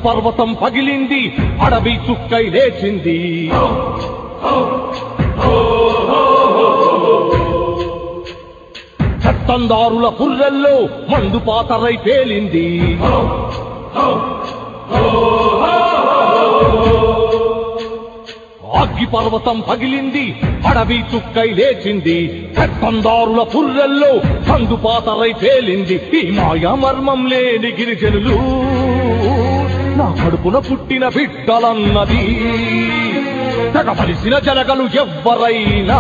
పర్వతం పగిలింది అడవి చుక్కై లేచింది చట్టందారుల పుర్రెల్లో మందు పాతరై పేలింది అగ్గి పర్వతం పగిలింది అడవి చుక్కై లేచింది చట్టందారుల పుర్రెల్లో మందు పాతరై పేలింది ఈ మాయా మర్మం లేని గిరిజనులు నా కడుపున పుట్టిన బిడ్డలన్నది తెగబలిసిన జనగలు ఎవ్వరైనా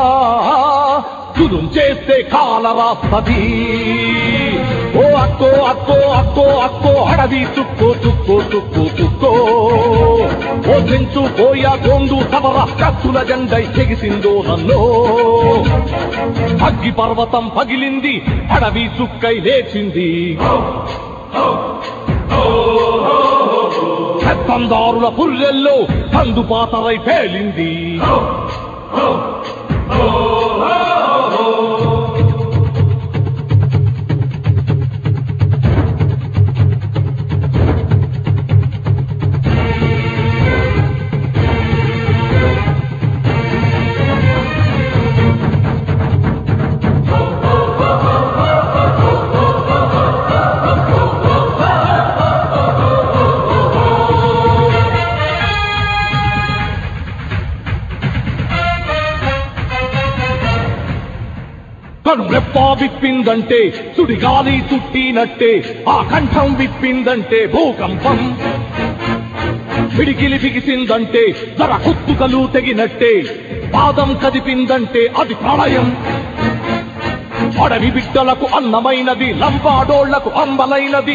తులం చేస్తే కాలరాస్తది ఓ అక్కో అక్కో అక్కో అక్కో అడవి చుక్కో చుక్కో చుక్కో చుక్కో ఓ చెంచు పోయా గోండు సవర కత్తుల జెండై చెగిసిందో నన్నో అగ్గి పర్వతం పగిలింది అడవి చుక్కై లేచింది పెత్తందారుల పుర్రెల్లో కందుపాతరై పేలింది కను రెప్ప విప్పిందంటే సుడిగాలి చుట్టినట్టే ఆ కంఠం విప్పిందంటే భూకంపం పిడికిలి బిగిసిందంటే ధర కుత్తుకలు తెగినట్టే పాదం కదిపిందంటే అది ప్రళయం అడవి బిడ్డలకు అన్నమైనది లంబాడోళ్లకు అంబలైనది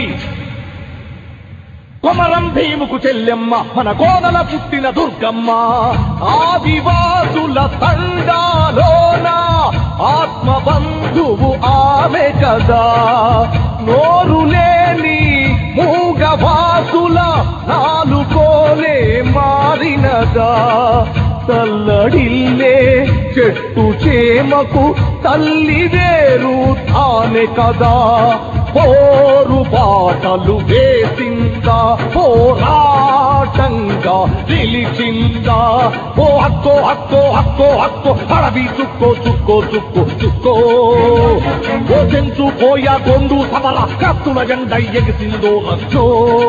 కొమరం భీముకు చెల్లెమ్మ మన కోనల పుట్టిన దుర్గమ్మ ఆదివాసుల తండాలోన ఆత్మ బంధువు ఆమె కదా నోరు లేని మూగవాసుల నాలుకోలే మారినదా తల్లడిల్లే చెట్టు చేమకు తల్లి వేరు తానే కదా పోరు బాటలు వేసిందా పోరాటంగా నిలిచిందా ఓ అక్కో అక్కో అక్కో అక్కో అడవి చుక్కో చుక్కో చుక్కో చుక్కో ఓ చెంచు పోయా కొండు సమర కత్తుల జెండ ఎగిసిందో అచ్చో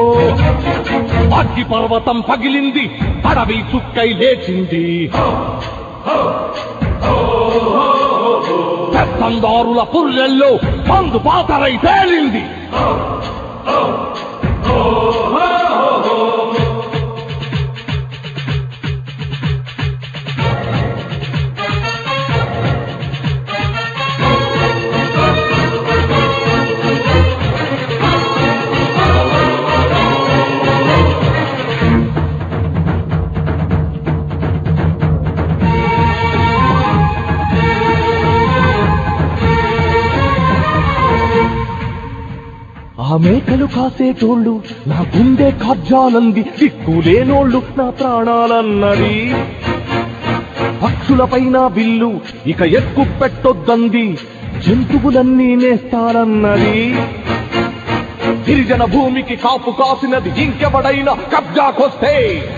అగ్గి పర్వతం పగిలింది అడవి చుక్కై లేచింది పెత్తందారుల పుర్రెల్లో మందు పాతరై తేలింది ఆ మేకలు కాసేటోళ్ళు నా గుండె కబ్జాలంది దిక్కులేనోళ్ళు నా ప్రాణాలన్నది పక్షులపైన బిల్లు ఇక ఎక్కు పెట్టొద్దంది జంతువులన్నీ నేస్తారన్నది గిరిజన భూమికి కాపు కాసినది ఇంకెవడైనా కబ్జాకొస్తే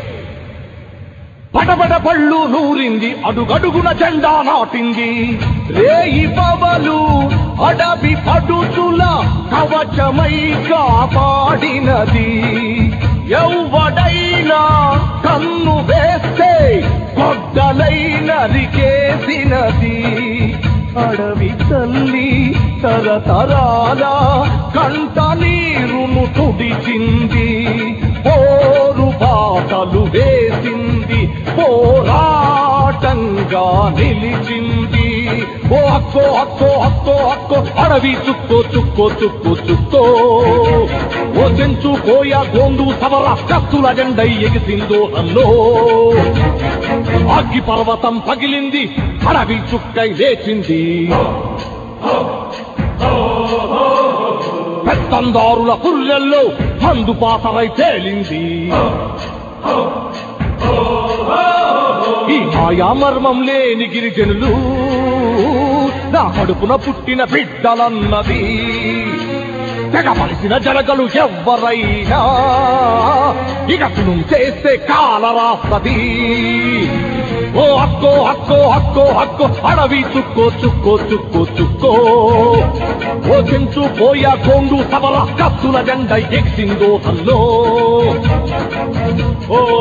పడబడ పళ్ళు నూరింది అడుగడుగున జెండా నాటింది రేయి పవలు అడవి పడుచుల కవచమై కాపాడినది ఎవ్వడైనా కన్ను వేస్తే గొడ్డలై నరికేసినది అడవి తల్లి తరతరాల కంట నీరును తుడిచింది పోరు బాటలు వేసింది పోరాటంగా నిలిచింది ఓ అక్కో అక్కో అక్కో అక్కో అడవి చుక్కో చుక్కో చుక్కో చుక్కో ఓ చెంచు కోయ గోండు సవర కత్తుల జెండై ఎగిసిందో అల్లో అగ్గి పర్వతం పగిలింది అడవి చుక్కై లేచింది పెత్తందారుల పుర్రెల్లో మందు పాతరై తేలింది ఈ మాయామర్మం లేని గిరిజనులు నా కడుపున పుట్టిన బిడ్డలన్నది తెగ మలిసిన జలగలు ఎవ్వరైనా ఇక సునం చేస్తే కాలరాస్తది ఓ అక్కో అక్కో అక్కో అక్కో అడవి చుక్కో చుక్కో చుక్కో చుక్కో ఓ చెంచు పోయా కొండు సవల కత్తుల జెండ ఎగిసిందో హల్లో ఓ